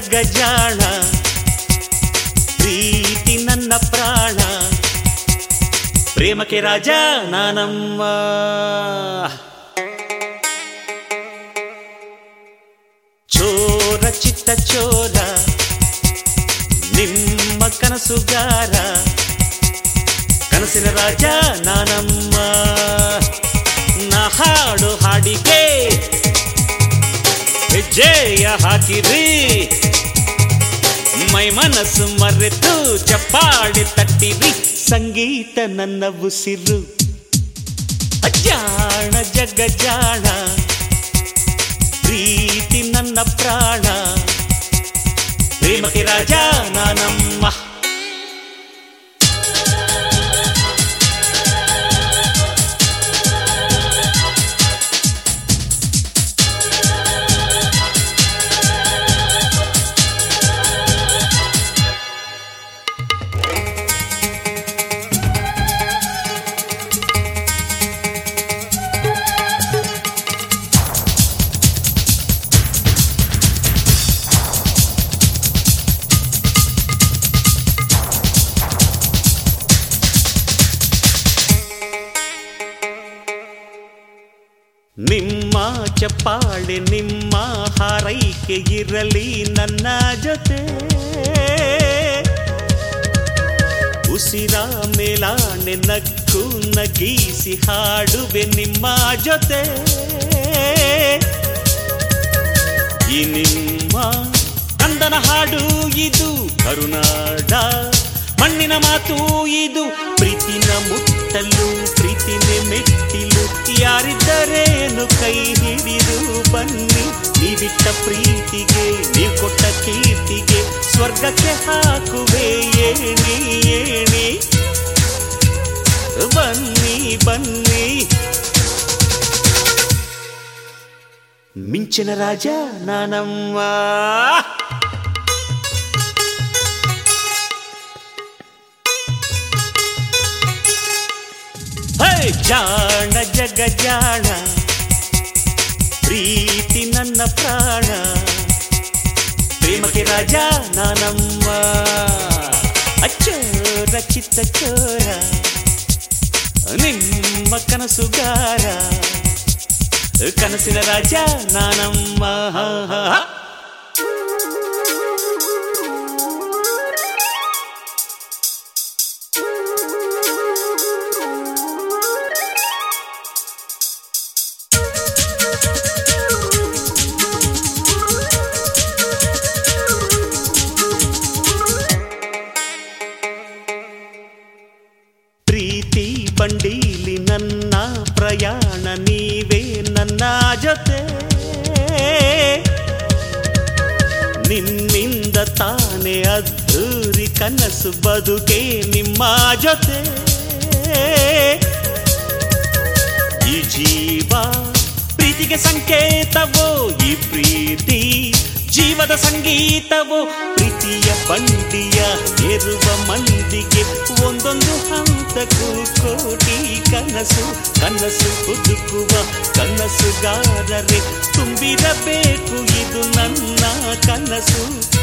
ಜಗಜಾಣ ಪ್ರೀತಿ ನನ್ನ ಪ್ರಾಣ ಪ್ರೇಮಕ್ಕೆ ರಾಜ ನಾನಮ್ಮ ಚೋರ ಚಿತ್ತ ಚೋರ ನಿಮ್ಮ ಕನಸುಗಾರ ಕನಸಿನ ರಾಜ ನಾನಮ್ಮ ನಾ ಹಾಡು ಹಾಡಿಗೆ ಹೆಜ್ಜೆಯ ಹಾಕಿರಿ ಮೈ ಮನಸ್ಸು ಮರೆತು ಚಪ್ಪಾಡಿ ತಟ್ಟಿರಿ ಸಂಗೀತ ನನ್ನ ಉಸಿರು ಅಜ್ಜಾಣ ಜಗಜಾಣ ಪ್ರೀತಿ ನನ್ನ ಪ್ರಾಣ ಪ್ರೇಮಕ್ಕೆ ರಾಜ ನಾನಮ್ಮ ನಿಮ್ಮ ಚಪ್ಪಾಳೆ ನಿಮ್ಮ ಹಾರೈಕೆ ಇರಲಿ ನನ್ನ ಜೊತೆ ಉಸಿರ ಮೇಲಾಣೆ ನಕ್ಕು ನಗೀಸಿ ಹಾಡುವೆ ನಿಮ್ಮ ಜೊತೆ ಈ ನಿಮ್ಮ ಕಂದನ ಹಾಡು ಇದು ಕರುನಾಡ ಮಣ್ಣಿನ ಮಾತು ಇದು ಪ್ರೀತಿನ ಮುಟ್ಟಲು ಪ್ರೀತಿನೇ ಮೆಟ್ಟಿಲು ಯಾರಿದ್ದರೇನು ಕೈ ಹಿಡಿದು ಬನ್ನಿ ನೀವಿಟ್ಟ ಪ್ರೀತಿಗೆ ನೀವು ಕೊಟ್ಟ ಕೀರ್ತಿಗೆ ಸ್ವರ್ಗಕ್ಕೆ ಹಾಕುವೆ ಏಣಿ ಏಣಿ ಬನ್ನಿ ಬನ್ನಿ ಮಿಂಚಿನ ರಾಜ ನಾನಮ್ಮ ಹೇ ಜಾಣ ಜಗ ಜಾಣ ಪ್ರೀತಿ ನನ್ನ ಪ್ರಾಣ ಪ್ರೇಮಕ್ಕೆ ರಾಜ ನಾನಮ್ಮ ಅಚ್ಚೋರ ಚಿತ್ತ ಚೋರ ನಿಮ್ಮ ಕನಸುಗಾರ ಕನಸಿನ ರಾಜ ನಾನಮ್ಮ ಪ್ರೀತಿ ಬಂಡೀಲಿ ನನ್ನ ಪ್ರಯಾಣ ನೀವೇ ನನ್ನ ಜೊತೆ ನಿನ್ನಿಂದ ತಾನೇ ಅದ್ದೂರಿ ಕನಸು ಬದುಕೆ ನಿಮ್ಮ ಜೊತೆ ಈ ಜೀವ ಪ್ರೀತಿಗೆ ಸಂಕೇತವೋ ಈ ಪ್ರೀತಿ ಜೀವದ ಸಂಗೀತವೋ ಪ್ರೀತಿಯ ಬಂಡಿಯ ಏರುವ ಮಂದಿಗೆ ಒಂದೊಂದು ಹಂತಕ್ಕೂ ಕೋಟಿ ಕನಸು ಕನಸು ಹುಡುಕುವ ಕನಸುಗಾರರೇ ತುಂಬಿರಬೇಕು ಇದು ನನ್ನ ಕನಸು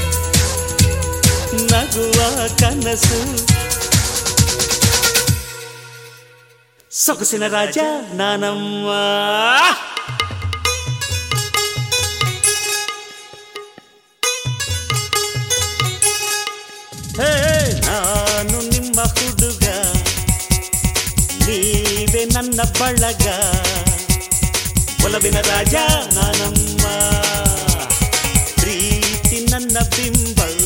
ನಗುವ ಕನಸು ಸೊಗಸಿನ ರಾಜ ನಾನಮ್ಮ ಹೇ ನಾನು ನಿಮ್ಮ ಹುಡುಗ ನೀವೇ ನನ್ನ ಬಳಗ ಒಲವಿನ ರಾಜ ನಾನಮ್ಮ ಪ್ರೀತಿ ನನ್ನ ಬಿಂಬ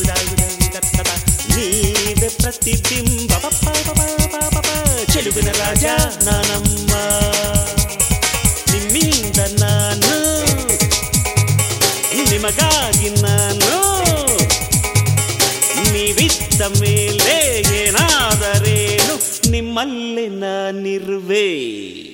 ನೀವೇ ಪ್ರತಿಬಿಂಬ ಚೆಲುವಿನ ರಾಜ ನಾನಮ್ಮ ನಿಮ್ಮಿಂದ ನಾನು ನಿಮಗಾಗಿ ನಾನು ನೀವಿದ್ದ ಮೇಲೆ ಏನಾದರೇನು ನಿಮ್ಮಲ್ಲಿ ನಾನಿರುವೆ